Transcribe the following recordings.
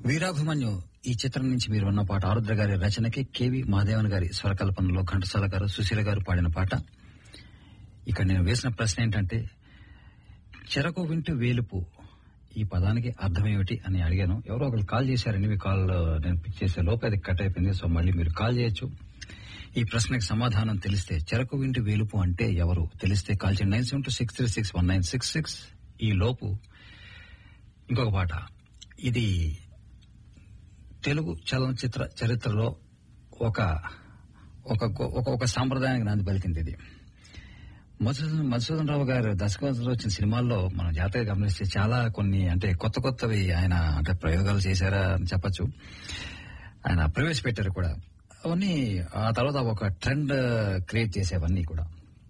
వీరాభిమన్యు ఈ చిత్రం నుంచి మీరు ఉన్న పాట ఆరుద్ర గారి రచనకి కేవి మహాదేవన్ గారి స్వరకల్పనలో ఘంటసాల గారు సుశీల గారు పాడిన పాట ఇక్కడ నేను వేసిన ప్రశ్న ఏంటంటే చెరకు వింటూ వేలుపు ఈ పదానికి అర్థం ఏమిటి అని అడిగాను ఎవరో ఒకరు కాల్ చేశారండి మీ కాల్ నేను పిక్ చేసే లోపు అది కట్ అయిపోయింది సో మళ్ళీ మీరు కాల్ చేయొచ్చు ఈ ప్రశ్నకి సమాధానం తెలిస్తే చెరకు వింటూ వేలుపు అంటే ఎవరు తెలిస్తే కాల్ చేయండి nine seven two six three six one nine six six ఈ లోపు ఇంకొక పాట ఇది తెలుగు చలనచిత్ర చరిత్రలో ఒక ఒక ఒక ఒక సాంప్రదాయానికి నాంది పలికింది ఇది మధుసూదన్ మధుసూదన్ రావు గారు దశకంలో వచ్చిన సినిమాల్లో మనం జాతరగా గమనిస్తే చాలా కొన్ని అంటే కొత్త కొత్తవి ఆయన అంటే ప్రయోగాలు చేశారా అని చెప్పొచ్చు ఆయన ప్రవేశపెట్టారు కూడా అవన్నీ ఆ తర్వాత ఒక ట్రెండ్ క్రియేట్ చేసేవన్నీ కూడా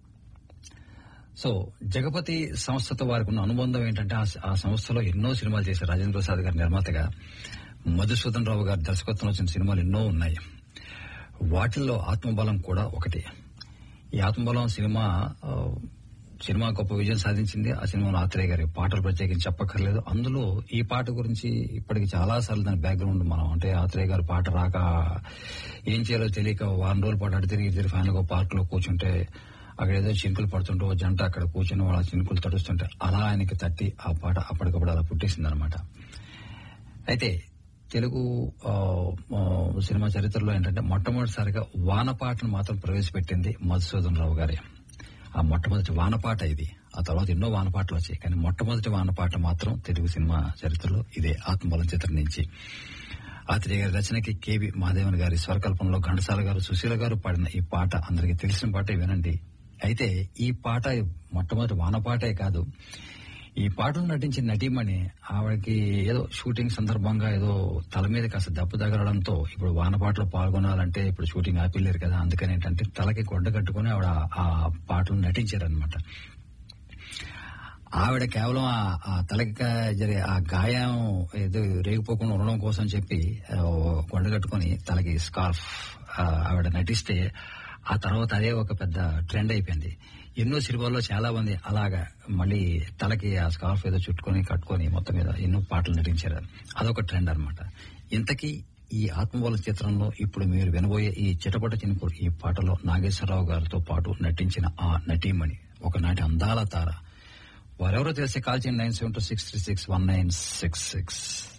సో జగపతి సంస్థతో వారికి ఉన్న అనుబంధం ఏంటంటే ఆ- ఆ సంస్థలో ఎన్నో సినిమాలు చేశారు రాజేంద్ర ప్రసాద్ గారి నిర్మాతగా మధుసూదన్ రావు గారి దర్శకత్వం వచ్చిన సినిమాలు ఎన్నో ఉన్నాయి వాటిల్లో ఆత్మబలం కూడా ఒకటి ఈ ఆత్మబలం సినిమా ఆ, సినిమా గొప్ప విజయం సాధించింది ఆ సినిమాలో ఆత్రేయ గారి పాటలు ప్రత్యేకించి చెప్పక్కర్లేదు అందులో ఈ పాట గురించి ఇప్పటికి చాలా సార్లు దాని బ్యాక్గ్రౌండ్ మనం అంటే ఆత్రేయ గారి పాట రాక ఏం చేయాలో తెలియక వారం రోజుల పాటు అటు తిరిగి తిరిగి ఫ్యాన్ పార్క్ లో కూర్చుంటే అక్కడ ఏదో చినుకులు పడుతుంటే ఓ జంట అక్కడ కూర్చుని వాళ్ళ చినుకులు తడుస్తుంటే అలా ఆయనకి తట్టి ఆ పాట అప్పటికప్పుడు అలా పుట్టేసింది అనమాట అయితే తెలుగు ఆ, ఆ, సినిమా చరిత్రలో ఏంటంటే మొట్టమొదటిసారిగా వానపాటను మాత్రం ప్రవేశపెట్టింది మధుసూదన్ రావు గారి ఆ మొట్టమొదటి వానపాట ఇది ఆ తర్వాత ఎన్నో వానపాటలు వచ్చాయి కానీ మొట్టమొదటి వానపాట మాత్రం తెలుగు సినిమా చరిత్రలో ఇదే ఆత్మబలం చిత్రం నుంచి ఆత్రేయ గారి రచనకి కేవి మహాదేవన్ గారి స్వరకల్పనలో ఘంటసాల గారు సుశీల గారు పాడిన ఈ పాట అందరికీ తెలిసిన పాటే వినండి అయితే ఈ పాట మొట్టమొదటి వానపాటే కాదు ఈ పాటలు నటించిన నటీమణి ఆవిడకి ఏదో షూటింగ్ సందర్భంగా ఏదో తల మీద కాస్త దెబ్బ తగలడంతో ఇప్పుడు వానపాటలో పాల్గొనాలంటే ఇప్పుడు షూటింగ్ ఆపిల్లేరు కదా అందుకని ఏంటంటే తలకి గొడ్డ కట్టుకుని ఆవిడ ఆ పాటలు నటించారనమాట ఆవిడ కేవలం ఆ- ఆ తలకి గా- జరిగే ఆ గాయం ఏదో రేగిపోకుండా ఉండడం కోసం చెప్పి ఆ, కొండ కట్టుకుని తలకి స్కార్ఫ్ ఆ, ఆవిడ నటిస్తే ఆ తర్వాత అదే ఒక పెద్ద ట్రెండ్ అయిపోయింది ఎన్నో సినిమాల్లో చాలా మంది అలాగా మళ్ళీ తలకి ఆ స్కార్ఫ్ ఏదో చుట్టుకొని కట్టుకొని మొత్తం మీద ఎన్నో పాటలు నటించారు అదొక ట్రెండ్ అన్నమాట ఇంతకీ ఈ ఆత్మబల చిత్రంలో ఇప్పుడు మీరు వినబోయే ఈ చిటపట చినుకులు ఈ పాటలో నాగేశ్వరరావు గారితో పాటు నటించిన ఆ నటీమణి ఒకనాటి అందాల తార వారెవరో తెలిసి కాల్ చేయండి nine seven two six three six one nine six six